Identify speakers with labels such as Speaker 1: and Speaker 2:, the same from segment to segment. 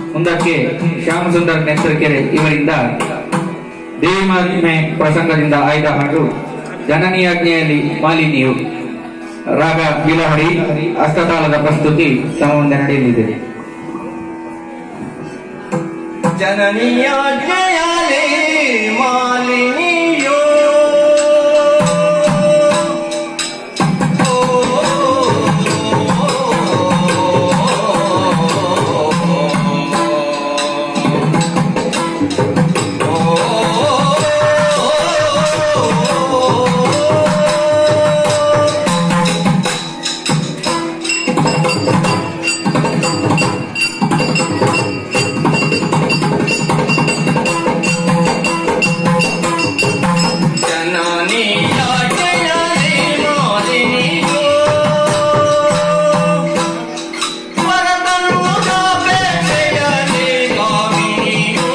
Speaker 1: ಮುಂದಕ್ಕೆ ಶ್ಯಾಮಸುಂದರ್ ನೆಸರಕೆರೆ ಇವರಿಂದ ದೇವಿ ಮಹಿಮೆ ಪ್ರಸಂಗದಿಂದ ಆಯ್ದ ಹಾಡು ಜನನಿಯಾಜ್ಞೆಯಲ್ಲಿ ಮಾಲಿನಿಯು ರಾಗ ಬಿಲಹರಿ ಹಸ್ತತಾಳದ ಪ್ರಸ್ತುತಿ ತಮ್ಮ ಮುಂದೆ ನಡೆಯಲಿದೆ
Speaker 2: ಜನನಿಯಾಜ್ಞೆಯಲಿ ಮಾಲಿನಿಯೋ ಜನನಿಯಾಜ್ಞೆಯಲಿ ಮಾಲಿನಿಯೋ ವರದನುಗ ಬೇಟೆಯಲಿ ಕಾಮಿನಿಯೋ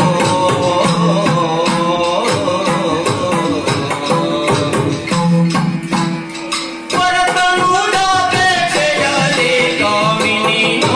Speaker 2: ವರದನುಗ ಬೇಟೆಯಲಿ ಕಾಮಿನಿಯೋ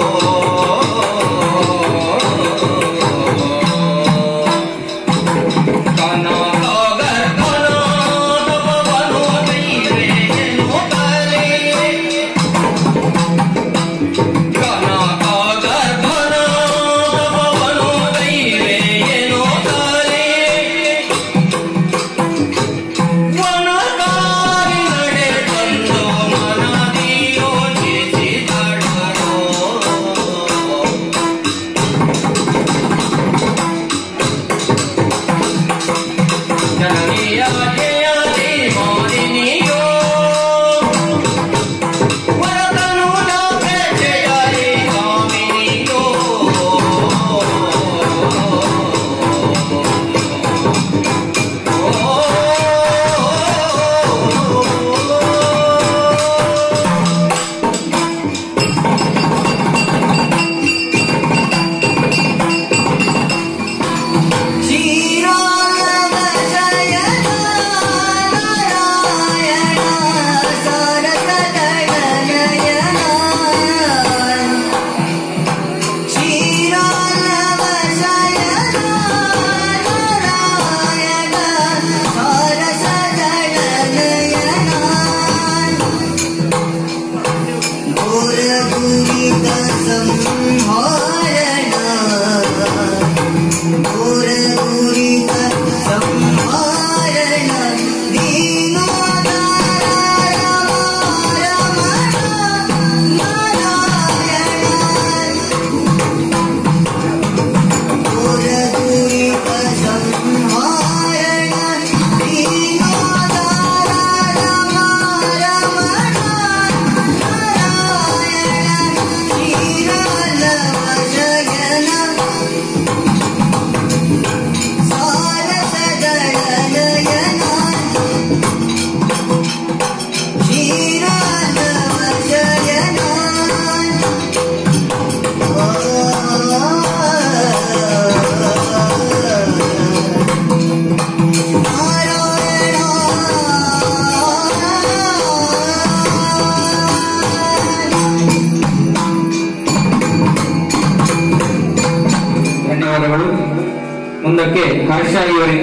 Speaker 1: ಧನ್ಯವಾದಗಳು ಮುಂದಕ್ಕೆ ಹರ್ಷ ಇವರಿಂದ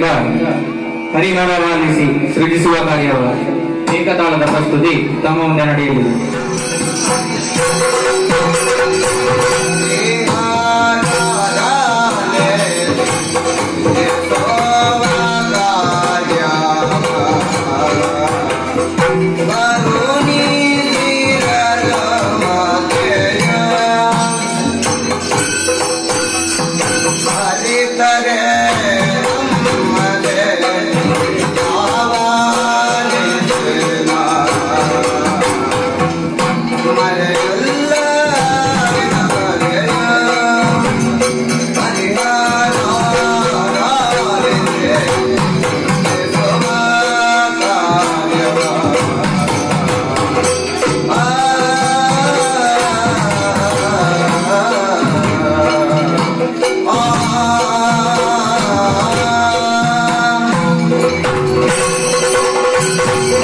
Speaker 1: ಹರಿಹರ ವಾಲಿಸಿ ಸೃಜಿಸುವ ಕಾರ್ಯವ ಏಕತಾಳದ ಪ್ರಸ್ತುತಿ ತಮ್ಮ ಮುಂದೆ ನಡೆಯಲಿದೆ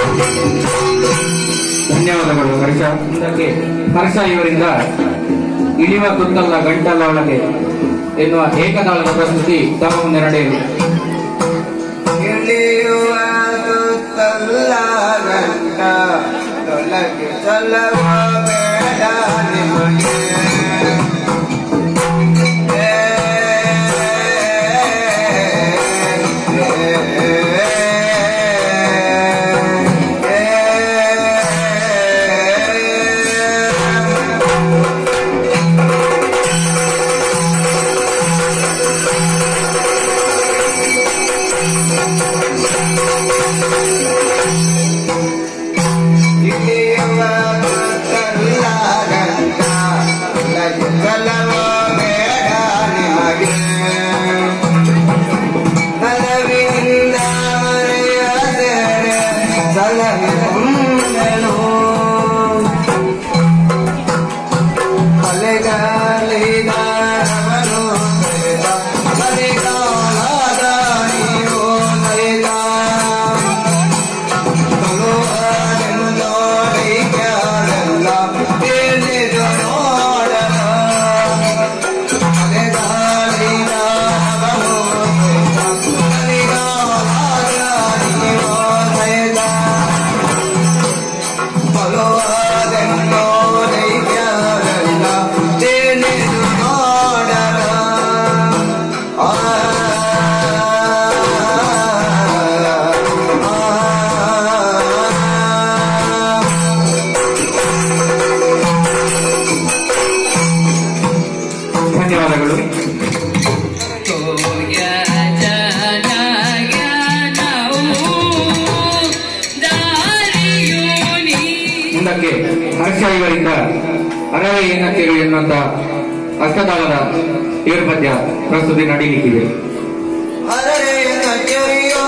Speaker 1: ಧನ್ಯವಾದಗಳು ಹರ್ಷ ಮುಂದಕ್ಕೆ ಹರ್ಷ ಇವರಿಂದ ಇಳಿವ ಕುತ್ತಲ್ಲ ಗಂಟಲ್ಲ ಒಳಗೆ ಎನ್ನುವ ಏಕತಾಳದ ಪ್ರಸ್ತುತಿ ತಮ್ಮ ಮುಂದೆ ನಡೆಯಲಿ
Speaker 3: ಇಳಿಯುವುದಲ್ಲ ಗಂಟ ತೊಲಗೆ ಚಲವ ಬೇಡ ನಿಮಗೆ ಏ, ಏ, ಏ, ಏ. ಇಲ್ಲಿಯುವ ಕಲ್ಲಾಗಂಟ ಲಜ್ಜಲವ ಬೇಡ ನಿಮಗೆ ಹಲವಿನಿಂದ ಮರೆಯದೇನೆ ಸಲಹಿಕೊಂಡೆನು ಕೊಲೆಗಾಲಿದಾರವನು ಬಲಿಗಾಲದ ನೀವು ನೈದ
Speaker 1: ಧನ್ಯವಾದಗಳು ಮುಂದಕ್ಕೆ ಹರ್ಷ ಇವರಿಂದ ಅರವೆ ಏನಕ್ಕೆಗಳು ಎನ್ನುವಂತ ಅಷ್ಟತಾಳದ ಏಳು ಪದ್ಯ ಪ್ರಸ್ತುತಿ ನಡೆಯಲಿಕ್ಕಿದೆ
Speaker 3: ಅರರೆ ನಚರಿಯೋ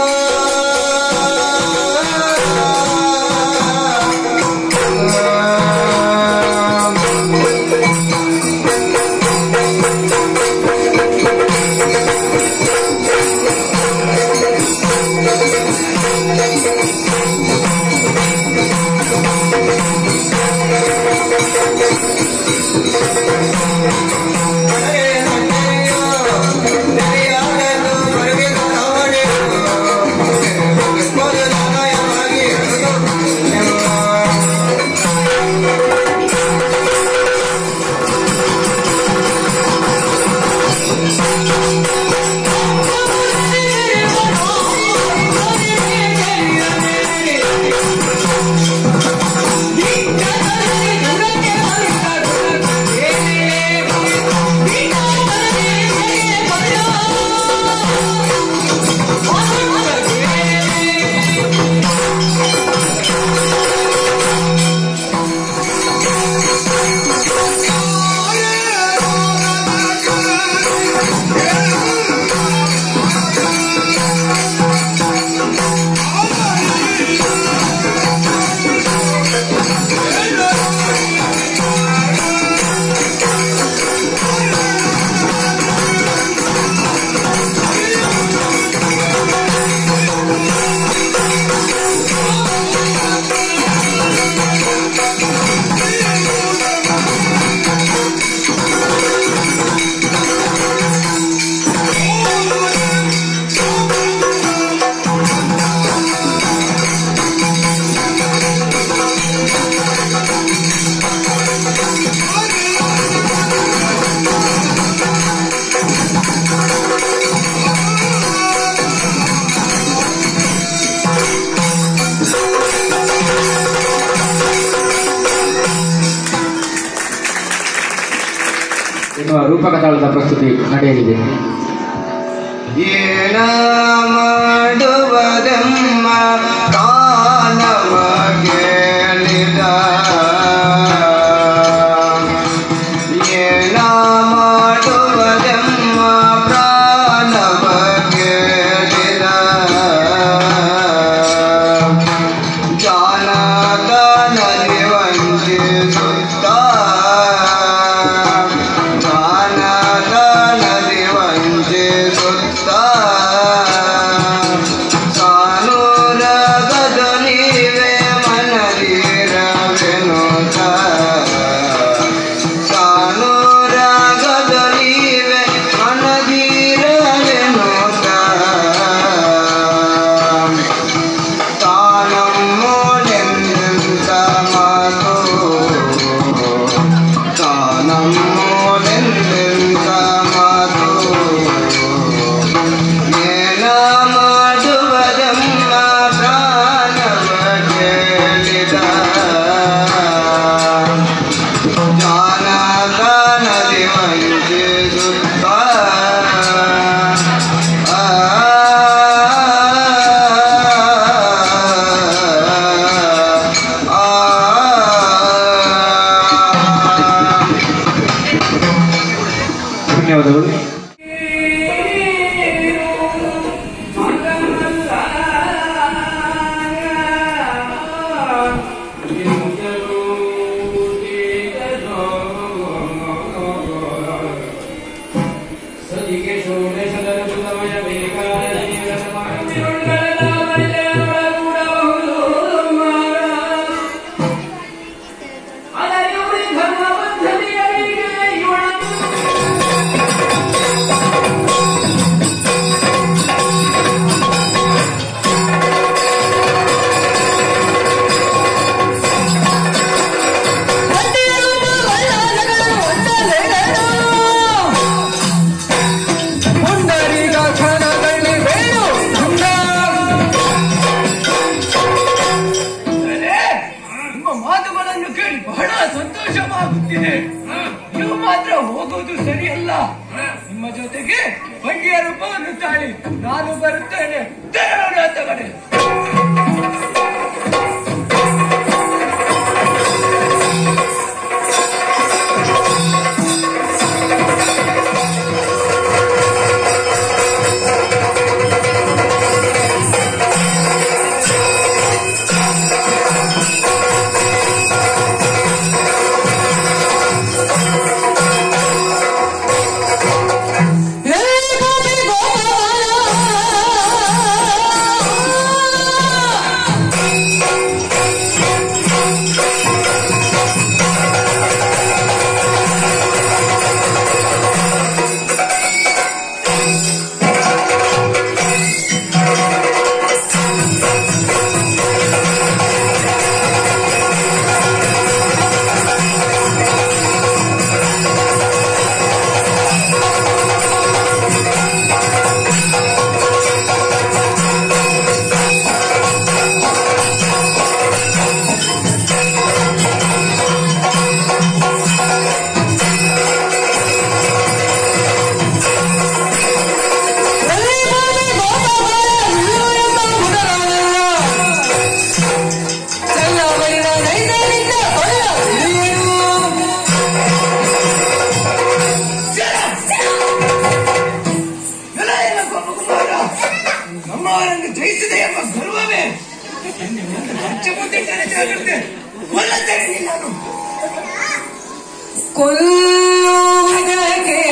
Speaker 1: ಎನ್ನುವ ರೂಪಕ ತಾಳದ ಪ್ರಸ್ತುತಿ ನಡೆಯಲಿದೆ
Speaker 3: ಏನ ಮಾಡುವುದಮ್ಮ ಕಾಣವ ಕೇಳಿದ ಏನ ಮಾಡುವುದಮ್ಮ ಪ್ರಾಣವ ಕೇಳಿದ ಜಾನದಾನದಿ ವಂಚಿಸುತ್ತ ಜಾನದಾನದಿ ವಂಚಿಸುತ್ತ ಸಾನೂರಗದ ನೀವೇ ಮನದಿರವೆನುತ ಸಾನೂರಗದ
Speaker 4: ಧನ್ಯವಾದಗಳು
Speaker 5: ನಿಮ್ಮ ಮಾತುಗಳನ್ನು ಕೇಳಿ ಬಹಳ ಸಂತೋಷವಾಗುತ್ತಿದೆ ನೀವು ಮಾತ್ರ ಹೋಗುವುದು ಸರಿಯಲ್ಲ ನಿಮ್ಮ ಜೊತೆಗೆ ಬಂಡಿಯ ರೂಪವನ್ನು ತಾಳಿ ನಾನು ಬರುತ್ತೇನೆ ತೆರಳೋಣ ತಗಡೆ ನೆಲ ಎಲ್ಲ ಗೋಪಕುಮಾರ ನಮ್ಮವರನ್ನು ಜಯಿಸಿದೆ ಎಂಬ ಗರ್ವವೇ ಪಂಚ ಮುಂದೆ ಜಾಗೃತೆ ಕೊಲ್ಲತ್ತೇನೆ ನಾನು
Speaker 6: ಕೊಲ್ಲುವುದಕ್ಕೆ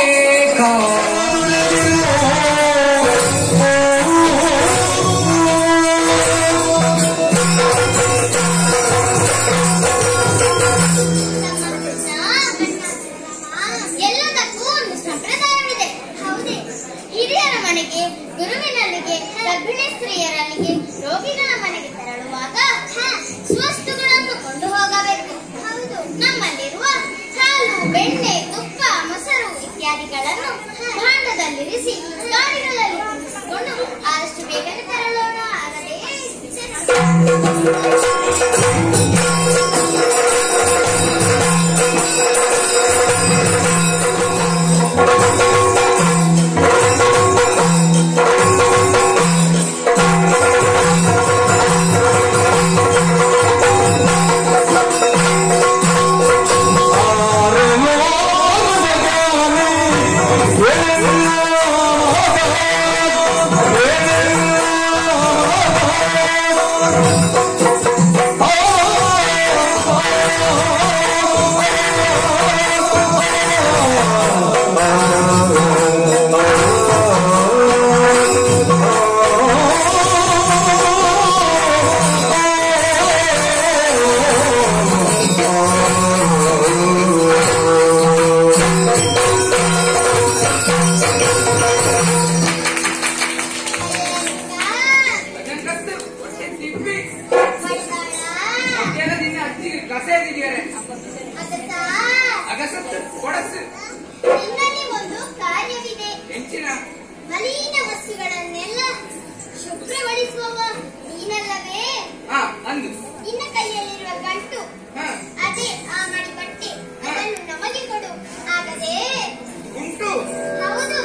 Speaker 7: ಎಲ್ಲದಕ್ಕೂ ಒಂದು ಸಂಪ್ರದಾಯವಿದೆ ಹೌದೇ ಹಿರಿಯರ ಮನೆಗೆ ಗುರುವಿನಲ್ಲಿಗೆ ಗರ್ಭಿಣಿ ಸ್ತ್ರೀಯರಲ್ಲಿಗೆ ರೋಗಿಗಳ ಮನೆಗೆ ತೆರಳುವಾಗ ಸ್ವಸ್ತುಗಳನ್ನು ಕೊಂಡು ಹೋಗಬೇಕು ಹೌದು ನಮ್ಮಲ್ಲಿರುವ ಹಾಲು ಬೆಣ್ಣೆ ತುಪ್ಪ ಮೊಸರು ಇತ್ಯಾದಿಗಳನ್ನು ಭಾಂಡದಲ್ಲಿರಿಸಿ ಗಾಡಿಗಳಲ್ಲಿ ತುಂಬಿಸಿಕೊಂಡು ಆದಷ್ಟು ಬೇಗನೆ ತೆರಳೋಣ ಆಗಲೇ ನಿನ್ನಲ್ಲಿ ಒಂದು ಕಾರ್ಯವಿದೆ ಮಲಿನ ವಸ್ತುಗಳನ್ನೆಲ್ಲ ಶುಭ್ರಗೊಳಿಸುವವ ನೀನಲ್ಲವೇ ನಿನ್ನ ಕೈಯಲ್ಲಿರುವ ಗಂಟು ಅದೇ ಆ ಮಡಿ ಬಟ್ಟೆ ಅದನ್ನು ನಮಗೆ ಕೊಡು ಆಗದೆ ಹೌದು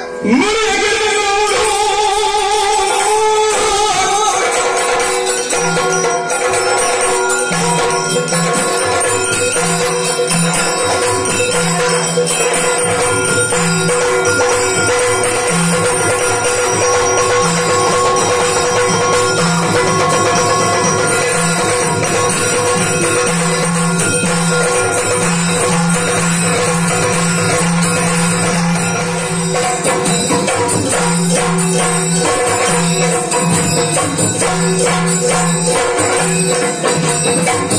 Speaker 6: ¡Vamos!
Speaker 5: ಆ